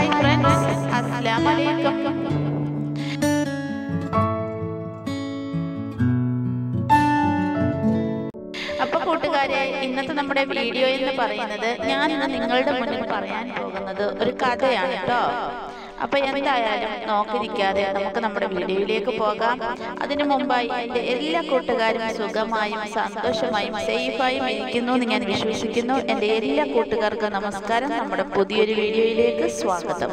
hi friends അസ്സലാം വലൈക്കും അപ്പൊ കൂട്ടുകാരെ ഇന്നത്തെ നമ്മുടെ വീഡിയോ എന്ന് പറയുന്നത് ഞാൻ ഇന്ന് നിങ്ങളുടെ മുന്നിൽ പറയാൻ പോകുന്നത് ഒരു കഥയാണ് കേട്ടോ അപ്പൊ എന്തായാലും നോക്കിരിക്കാതെ നമുക്ക് നമ്മുടെ വീഡിയോയിലേക്ക് പോകാം അതിനു മുമ്പായി എൻ്റെ എല്ലാ കൂട്ടുകാരും സുഖമായും സന്തോഷമായും സേഫായും ഇരിക്കുന്നു എന്ന് ഞാൻ വിശ്വസിക്കുന്നു എൻ്റെ എല്ലാ കൂട്ടുകാർക്കും നമസ്കാരം നമ്മുടെ പുതിയൊരു വീഡിയോയിലേക്ക് സ്വാഗതം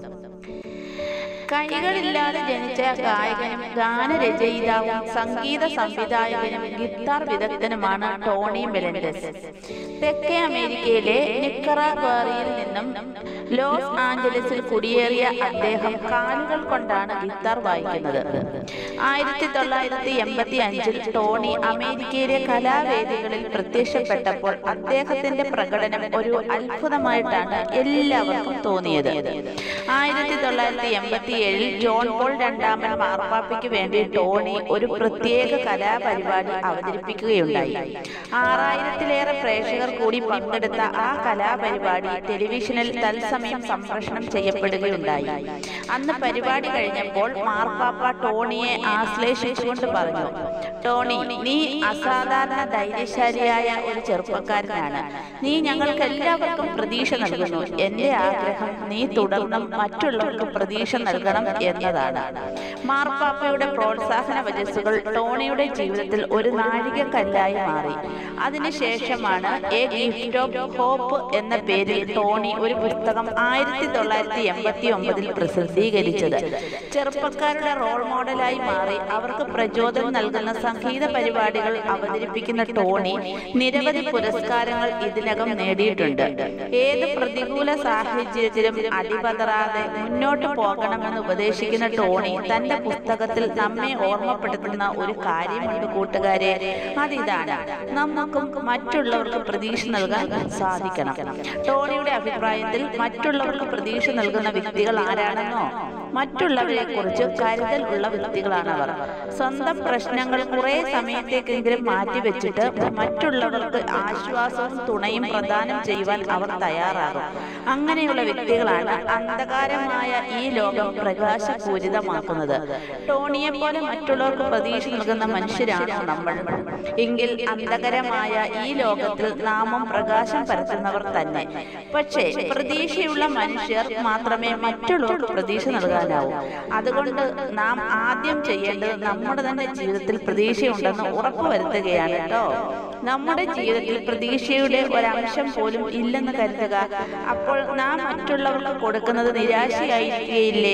കൈകളില്ലാതെ ജനിച്ച ഗായകനും ഗാനരചയിതാവും സംഗീത സംവിധായകനും ഗിത്താർ വിദഗ്ധനുമാണ് ടോണി മെലൻഡസ് തെക്കേ അമേരിക്കയിലെ നിക്കറാഗ്വാറിയിൽ നിന്നും ലോസ് ആഞ്ചലസിൽ കുടിയേറിയ അദ്ദേഹം കാലുകൾ കൊണ്ടാണ് ഗിത്താർ വായിക്കുന്നത് ആയിരത്തി തൊള്ളായിരത്തി എൺപത്തി അഞ്ചിൽ ടോണി അമേരിക്കയിലെ കലാവേദികളിൽ പ്രത്യക്ഷപ്പെട്ടപ്പോൾ അദ്ദേഹത്തിന്റെ പ്രകടനം ഒരു അത്ഭുതമായിട്ടാണ് എല്ലാവർക്കും തോന്നിയത് ആയിരത്തി തൊള്ളായിരത്തി എൺപത്തി ഏഴിൽ ജോൺ പോൾ രണ്ടാമൻ മാർപ്പാപ്പയ്ക്ക് വേണ്ടി ടോണി ഒരു പ്രത്യേക കലാപരിപാടി അവതരിപ്പിക്കുകയുണ്ടായി ആറായിരത്തിലേറെ പ്രേക്ഷകർ കൂടി പങ്കെടുത്ത ആ കലാപരിപാടി ടെലിവിഷനിൽ തത്സമയം സംപ്രേഷണം ചെയ്യപ്പെടുകയുണ്ടായി അന്ന് പരിപാടി കഴിഞ്ഞപ്പോൾ മാർപ്പാപ്പ ടോണിയെ ആശ്ലേഷിച്ചുകൊണ്ട് പറഞ്ഞു ടോണി നീ അസാധാരണ ധൈര്യശാലിയായ ഒരു ചെറുപ്പക്കാരനാണ് നീ ഞങ്ങൾക്ക് എല്ലാവർക്കും പ്രതീക്ഷ നൽകുന്നു എന്റെ ആഗ്രഹം നീ തുടർന്നും മറ്റുള്ളവർക്ക് പ്രതീക്ഷ നൽകണം എന്നതാണ് മാർപ്പാപ്പയുടെ പ്രോത്സാഹന വജസ്സുകൾ ടോണിയുടെ ജീവിതത്തിൽ ഒരു നാഴികക്കല്ലായി മാറി അതിനുശേഷമാണ് എ ഗിഫ്റ്റ് ഓഫ് ഹോപ്പ് എന്ന പേരിൽ ടോണി ഒരു പുസ്തകം ആയിരത്തി തൊള്ളായിരത്തി എൺപത്തി ഒമ്പതിൽ പ്രസിദ്ധീകരിച്ചത് ചെറുപ്പക്കാരുടെ റോൾ മോഡലായി മാറി അവർക്ക് പ്രചോദനം നൽകുന്ന സംഗീത പരിപാടികൾ അവതരിപ്പിക്കുന്ന ടോണി നിരവധി പുരസ്കാരങ്ങൾ ഇതിനകം നേടിയിട്ടുണ്ട് ഏത് പ്രതികൂല സാഹചര്യത്തിലും അടിപതറാതെ മുന്നോട്ട് പോകണമെന്ന് ഉപദേശിക്കുന്ന ടോണി തന്റെ പുസ്തകത്തിൽ നമ്മെ ഓർമ്മപ്പെടുത്തുന്ന ഒരു കാര്യമുണ്ട് കൂട്ടുകാരെ അതിതാണ് നമുക്കും മറ്റുള്ളവർക്ക് പ്രതീക്ഷ നൽകാൻ സാധിക്കണം ടോണിയുടെ അഭിപ്രായത്തിൽ മറ്റുള്ളവർക്ക് പ്രതീക്ഷ നൽകുന്ന വ്യക്തികൾ ആരാണെന്നോ മറ്റുള്ളവരെ കുറിച്ച് കരുതൽ ഉള്ള വ്യക്തികളാണ് അവർ സ്വന്തം പ്രശ്നങ്ങൾ കുറെ സമയത്തേക്കെങ്കിലും മാറ്റിവെച്ചിട്ട് മറ്റുള്ളവർക്ക് ആശ്വാസവും തുണയും പ്രദാനം ചെയ്യുവാൻ അവർ തയ്യാറാകും അങ്ങനെയുള്ള വ്യക്തികളാണ് അന്ധകാരമായ ഈ ലോകം പ്രകാശപൂരിതമാക്കുന്നത് ടോണിയെ പോലെ മറ്റുള്ളവർക്ക് പ്രതീക്ഷ നൽകുന്ന മനുഷ്യരാണോ നമ്മൾ എങ്കിൽ അന്ധകരമായ ഈ ലോകത്തിൽ നാമം പ്രകാശം പരത്തുന്നവർ തന്നെ പക്ഷേ പ്രതീക്ഷയുള്ള മനുഷ്യർ മാത്രമേ മറ്റുള്ളവർക്ക് പ്രതീക്ഷ നൽകാനാവൂ അതുകൊണ്ട് നാം ആദ്യം ചെയ്യേണ്ടത് നമ്മുടെ തന്നെ ജീവിതത്തിൽ പ്രതീക്ഷയുണ്ടെന്ന് ഉറപ്പുവരുത്തുകയാണ് കേട്ടോ നമ്മുടെ ജീവിതത്തിൽ പ്രതീക്ഷയുടെ ഒരംശം പോലും ഇല്ലെന്ന് കരുതുക അപ്പോൾ നാം മറ്റുള്ളവർക്ക് കൊടുക്കുന്നത് നിരാശയായിരിക്കുകയില്ലേ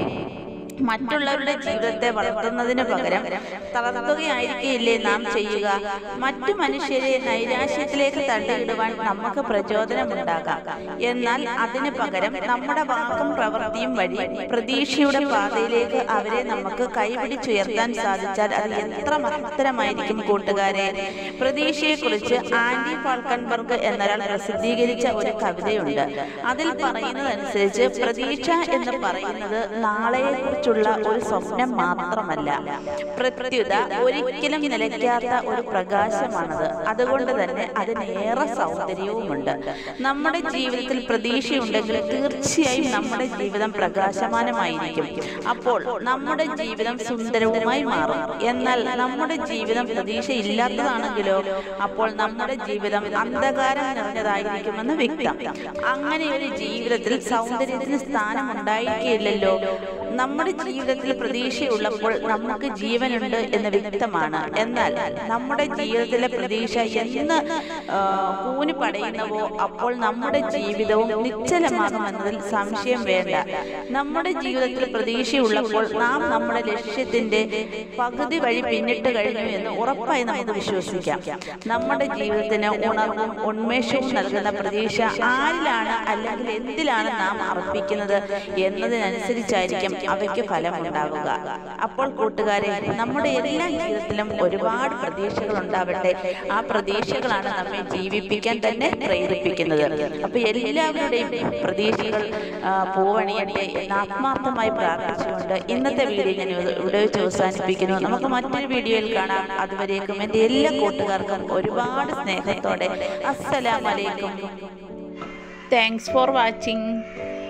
മറ്റുള്ളവരുടെ ജീവിതത്തെ വളർത്തുന്നതിന് പകരം തളർത്തുകയായിരിക്കില്ലേ നാം ചെയ്യുക മറ്റു മനുഷ്യരെ നൈരാശ്യത്തിലേക്ക് തള്ളിയിടുവാൻ നമുക്ക് പ്രചോദനമുണ്ടാകാം എന്നാൽ അതിന് പകരം നമ്മുടെ വാക്കും പ്രവൃത്തിയും വഴി പ്രതീക്ഷയുടെ പാതയിലേക്ക് അവരെ നമുക്ക് കൈപിടിച്ചുയർത്താൻ സാധിച്ചാൽ അത് എത്ര മഹത്തരമായിരിക്കും കൂട്ടുകാരെ പ്രതീക്ഷയെക്കുറിച്ച് ആന്റി ഫാൾക്കൻബർഗ് എന്നൊരാൾ പ്രസിദ്ധീകരിച്ച ഒരു കവിതയുണ്ട് അതിൽ പറയുന്നതനുസരിച്ച് പ്രതീക്ഷ എന്ന് പറയുന്നത് നാളെയെ കുറിച്ചുള്ള ഒരു സ്വപ്നം മാത്രമല്ല പ്രത്യുത ഒരിക്കലും നിലയ്ക്കാത്ത ഒരു പ്രകാശമാണത് അതുകൊണ്ട് തന്നെ അതിനേറെ സൗന്ദര്യവുമുണ്ട് നമ്മുടെ ജീവിതത്തിൽ പ്രതീക്ഷയുണ്ടെങ്കിൽ തീർച്ചയായും നമ്മുടെ ജീവിതം പ്രകാശമാനമായിരിക്കും അപ്പോൾ നമ്മുടെ ജീവിതം സുന്ദരവുമായി മാറും എന്നാൽ നമ്മുടെ ജീവിതം പ്രതീക്ഷ ഇല്ലാത്തതാണെങ്കിലോ അപ്പോൾ നമ്മുടെ ജീവിതം അന്ധകാരം നിറഞ്ഞതായിരിക്കുമെന്ന് വ്യക്തം അങ്ങനെ ഒരു ജീവിതത്തിൽ സൗന്ദര്യത്തിന് സ്ഥാനം ഉണ്ടായിരിക്കില്ലല്ലോ നമ്മുടെ ജീവിതത്തിൽ പ്രതീക്ഷയുള്ളപ്പോൾ നമുക്ക് ജീവനുണ്ട് എന്ന് വ്യക്തമാണ് എന്നാൽ നമ്മുടെ ജീവിതത്തിലെ പ്രതീക്ഷ എന്ന് ആ, കൂന് പടയുന്നവോ അപ്പോൾ നമ്മുടെ ജീവിതവും നിശ്ചലമാകുമെന്നതിൽ സംശയം വേണ്ട നമ്മുടെ ജീവിതത്തിൽ പ്രതീക്ഷയുള്ളപ്പോൾ നാം നമ്മുടെ ലക്ഷ്യത്തിന്റെ പകുതി വഴി പിന്നിട്ട് കഴിഞ്ഞു എന്ന് ഉറപ്പായി നമുക്ക് വിശ്വസിക്കാം നമ്മുടെ ജീവിതത്തിന് ഉണർവും ഉന്മേഷവും നൽകുന്ന പ്രതീക്ഷ ആരിലാണ് അല്ലെങ്കിൽ എന്തിലാണ് നാം അർപ്പിക്കുന്നത് എന്നതിനനുസരിച്ചായിരിക്കും അവയ്ക്ക് ഫലമുണ്ടാവുക അപ്പോൾ കൂട്ടുകാരെ നമ്മുടെ എല്ലാ ജീവിതത്തിലും ഒരുപാട് പ്രതീക്ഷകൾ ഉണ്ടാവട്ടെ ആ പ്രതീക്ഷകളാണ് നമ്മെ ജീവിപ്പിക്കാൻ തന്നെ പ്രേരിപ്പിക്കുന്നത് അപ്പൊ എല്ലാവരുടെയും പ്രതീക്ഷകൾ ആ, പൂവണിയട്ടെ എന്ന് ആത്മാർത്ഥമായി പ്രാർത്ഥിച്ചുകൊണ്ട് ഇന്നത്തെ വീഡിയോ ഞാൻ ഇവിടെ വെച്ച് അവസാനിപ്പിക്കുന്നു നമുക്ക് മറ്റൊരു വീഡിയോയിൽ കാണാം അതുവരേക്കും എൻ്റെ എല്ലാ കൂട്ടുകാർക്കും ഒരുപാട് സ്നേഹത്തോടെ അസ്സലാമലൈക്കും താങ്ക്സ് ഫോർ വാച്ചിങ്